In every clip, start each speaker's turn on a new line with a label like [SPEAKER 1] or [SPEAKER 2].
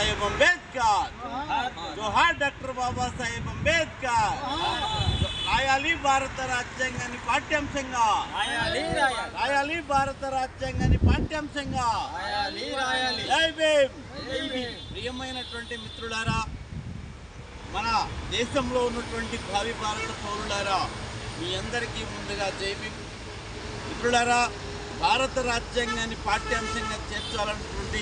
[SPEAKER 1] సాహెబ్ అంబేద్కర్ జోహార్ డాక్టర్ బాబా సాహెబ్ అంబేద్కర్ రాయాలి భారత రాజ్యాంగాన్ని పాఠ్యాంశంగా
[SPEAKER 2] రాయాలి రాయాలి
[SPEAKER 1] రాయాలి భారత రాజ్యాంగాన్ని పాఠ్యాంశంగా
[SPEAKER 2] రాయాలి రాయాలి
[SPEAKER 1] జై భీమ్
[SPEAKER 2] జై భీమ్.
[SPEAKER 1] ప్రియమైనటువంటి మిత్రులారా మన దేశంలో ఉన్నటువంటి భావి భారత పౌరులారా మీ అందరికీ ముందుగా జై భీమ్ మిత్రులారా భారత రాజ్యాంగాన్ని పాఠ్యాంశంగా చేర్చాలన్నటువంటి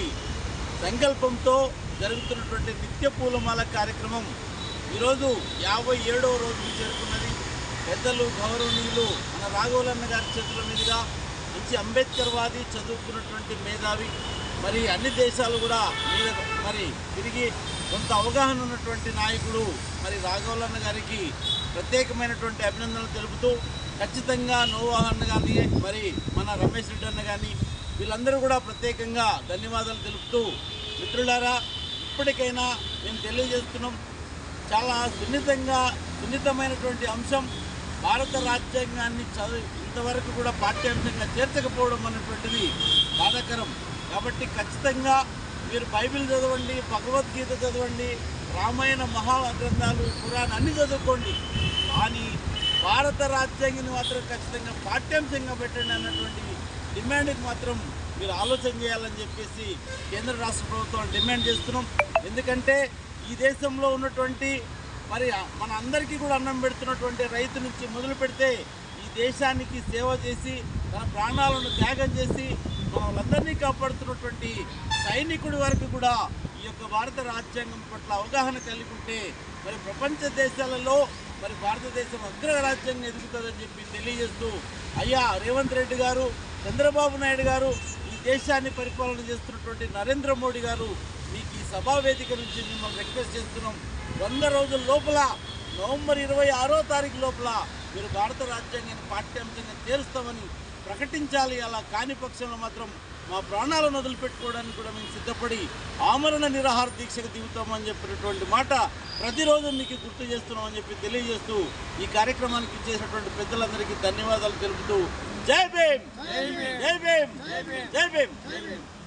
[SPEAKER 1] సంకల్పంతో జరుగుతున్నటువంటి నిత్య పూలమాల కార్యక్రమం ఈరోజు యాభై ఏడవ రోజుకు చేరుకున్నది పెద్దలు గౌరవనీయులు మన రాఘవులన్న గారి చేతుల మీదుగా మంచి అంబేద్కర్ వాది చదువుకున్నటువంటి మేధావి మరి అన్ని దేశాలు కూడా మీద మరి తిరిగి కొంత అవగాహన ఉన్నటువంటి నాయకుడు మరి రాఘవులన్న గారికి ప్రత్యేకమైనటువంటి అభినందనలు తెలుపుతూ ఖచ్చితంగా నోవా అన్న కానీ మరి మన రమేష్ రెడ్డి అన్న కానీ వీళ్ళందరూ కూడా ప్రత్యేకంగా ధన్యవాదాలు తెలుపుతూ మిత్రులారా ఇప్పటికైనా మేము తెలియజేస్తున్నాం చాలా సున్నితంగా సున్నితమైనటువంటి అంశం భారత రాజ్యాంగాన్ని చదువు ఇంతవరకు కూడా పాఠ్యాంశంగా చేర్చకపోవడం అన్నటువంటిది బాధాకరం కాబట్టి ఖచ్చితంగా మీరు బైబిల్ చదవండి భగవద్గీత చదవండి రామాయణ మహాగ్రంథాలు పురాణ అన్ని చదువుకోండి కానీ భారత రాజ్యాంగాన్ని మాత్రం ఖచ్చితంగా పాఠ్యాంశంగా పెట్టండి అన్నటువంటి డిమాండ్కి మాత్రం మీరు ఆలోచన చేయాలని చెప్పేసి కేంద్ర రాష్ట్ర ప్రభుత్వం డిమాండ్ చేస్తున్నాం ఎందుకంటే ఈ దేశంలో ఉన్నటువంటి మరి మన అందరికీ కూడా అన్నం పెడుతున్నటువంటి రైతు నుంచి మొదలు పెడితే ఈ దేశానికి సేవ చేసి తన ప్రాణాలను త్యాగం చేసి మనల్ని కాపాడుతున్నటువంటి సైనికుడి వరకు కూడా ఈ యొక్క భారత రాజ్యాంగం పట్ల అవగాహన కలిగి ఉంటే మరి ప్రపంచ దేశాలలో మరి భారతదేశం అగ్ర రాజ్యాంగం ఎదుగుతుందని చెప్పి తెలియజేస్తూ అయ్యా రేవంత్ రెడ్డి గారు చంద్రబాబు నాయుడు గారు ఈ దేశాన్ని పరిపాలన చేస్తున్నటువంటి నరేంద్ర మోడీ గారు మీకు ఈ సభా వేదిక నుంచి మిమ్మల్ని రిక్వెస్ట్ చేస్తున్నాం వంద రోజుల లోపల నవంబర్ ఇరవై ఆరో తారీఖు లోపల మీరు భారత రాజ్యాంగాన్ని పాఠ్యాంశంగా చేరుస్తామని ప్రకటించాలి అలా కాని పక్షంలో మాత్రం మా ప్రాణాలను వదిలిపెట్టుకోవడానికి కూడా మేము సిద్ధపడి ఆమరణ నిరాహార దీక్షకు దిగుతామని చెప్పినటువంటి మాట ప్రతిరోజు మీకు గుర్తు చేస్తున్నామని చెప్పి తెలియజేస్తూ ఈ కార్యక్రమానికి చేసినటువంటి పెద్దలందరికీ ధన్యవాదాలు తెలుపుతూ జై భీమ్ జై భీమ్ జై భీమ్